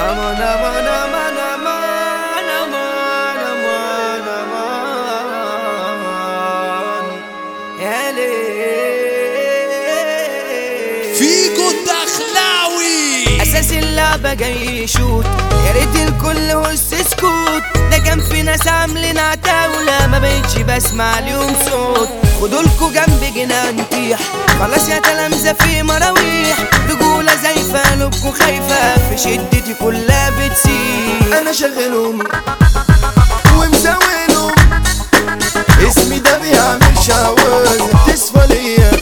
امان امان امان امان امان امان امان يا ليل فيجو الدخلاوي اساس اللعبة جاي يشوت يا ريت الكل هس سكوت ده كان في ناس عاملين عتاولة ما بقتش بسمع اليوم صوت خدولكوا جنب جنان نطيح خلاص يا تلامذة في مراويح رجولة زايفة قلوبكوا خايفة في شدتي كلها بتسيح انا شغلهم ومزاولهم اسمي ده بيعمل شعوذة تسفى ليا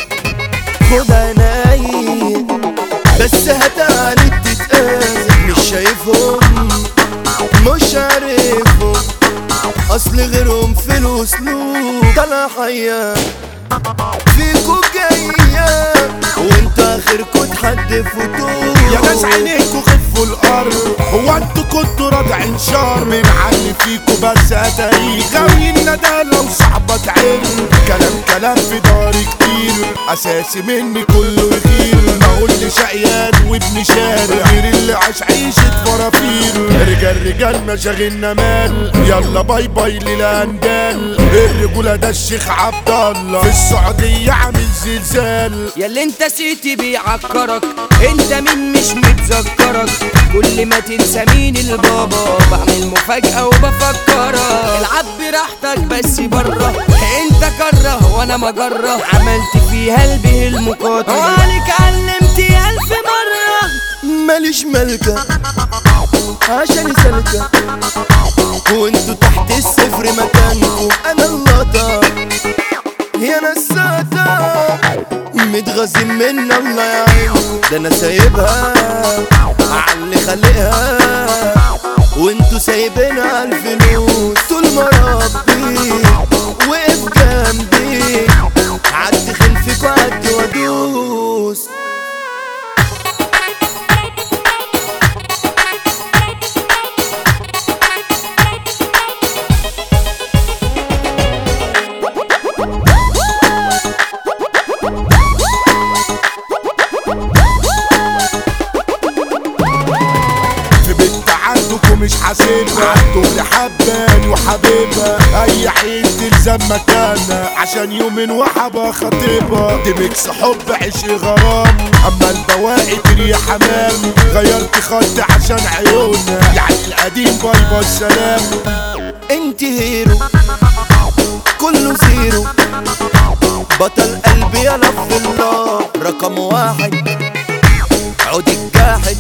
خد عيني بس هتعاني تتأذى مش شايفهم مش عارفهم اصل غيرهم في الاسلوب طلع حيا فيكو جاية وانت اخركوا تحدفوا طول يا ناس عينيكوا خفوا الارض هو انتوا كنتوا رادعين شر من علي فيكوا بس اتاريخ غاويين ندالة وصحبة عين كلام كلام في داري كتير اساسي مني كله يغير ما قلت شقيان وابن شارع غير اللي عاش عيشة فرافير رجال رجال مشاغلنا مال يلا باي باي للاندال الرجولة ده الشيخ عبد الله في السعودية عامل زلزال يا اللي انت سيتي بيعكرك انت مين مش متذكرك كل ما تنسى مين البابا بعمل مفاجأة وبفكرك العب براحتك بس بره انت كره وانا مجرة عملت فيها قلبي المقاتل وعليك علمتي الف مرة ماليش ملكة عشان سلكة وانتوا تحت الصفر مكانكم انا اللقطة يا نساتة متغازين من الله يا عينكم ده انا سايبها عاللي خلقها وانتوا سايبينها عالفلوس طول ما ربي وقف جنبي عدي خلفك وعدي وادوس في بنت عندكم مش حاسبها عندهم حباني وحبيبها اي عين تلزم مكانها عشان يومين وحبة خطيبها دي ميكس حب عشق غرام اما البواقي تري حمام غيرت خط عشان عيونها يعني القديم باي باي سلام انت هيرو كله زيرو بطل قلبي يا لف الله رقم واحد عود الجاحد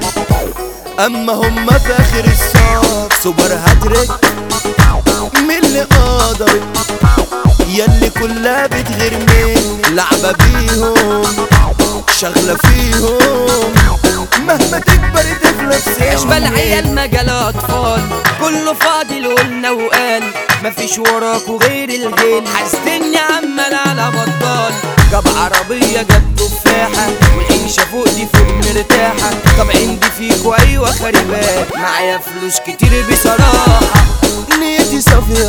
اما هم في اخر الصف سوبر هاتريك مين اللي قدر ياللي كلها بتغير مني لعبة بيهم شغلة فيهم مهما تكبر تفلت اشبال عيال مجال اطفال كله فاضي قلنا وقال مفيش وراكوا غير الهيل حاسدني عمال على بطال جاب عربية جاب تفاحة والعيشة فوق دي فوق مرتاحة طب عندي فيكوا ايوه خريبات معايا فلوس كتير بصراحة نيتي صافية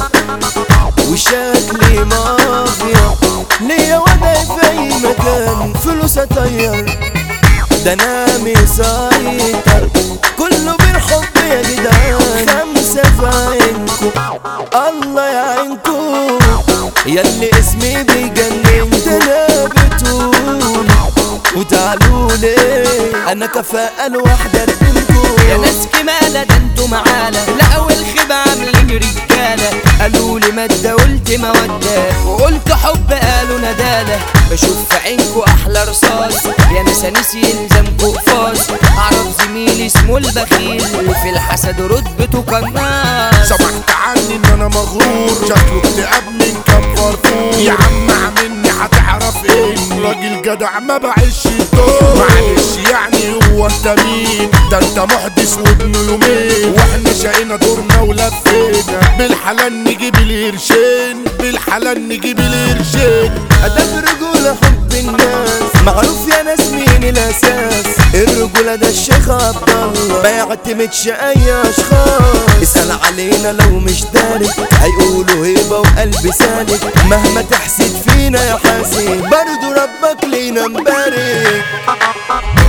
وشكلي مافيا ليا وضعي في اي مكان فلوس اطير ده انا مسيطر كله بالحب يا جدعان خمسة في عينكم الله يعينكم ياللي اسمي بيجنن ده انا بتقول وتعالوا لي انا كفاءة الواحدة ارجلكم يا ناس كمالة ده انتوا معانا لا والخيبة عاملين رجالة قالوا لي مادة قلت مودة وقلت حب قالوا ندالة بشوف في عينكوا أحلى رصاص يا ناس نسي يلزمكوا قفاص أعرف زميلي اسمه البخيل في الحسد رتبته قناص سمعت عني ان انا مغرور شكله اكتئاب من كام فرفور يا عم عاملني هتعرف ايه راجل جدع ما بعيش الدور معلش يعني هو انت مين ده انت محدث وابن يومين واحنا شقينا دورنا ولفينا بالحلال نجيب القرشين بالحلال نجيب القرشين أدب الرجولة حب الناس معروف يا ناس مين الأساس الرجولة ده الشيخ عبد الله ما يعتمدش أي أشخاص اسأل علينا لو مش دارك هيقولوا هيبة وقلب سالك مهما تحسد فينا يا حاسد برضو ربك لينا مبارك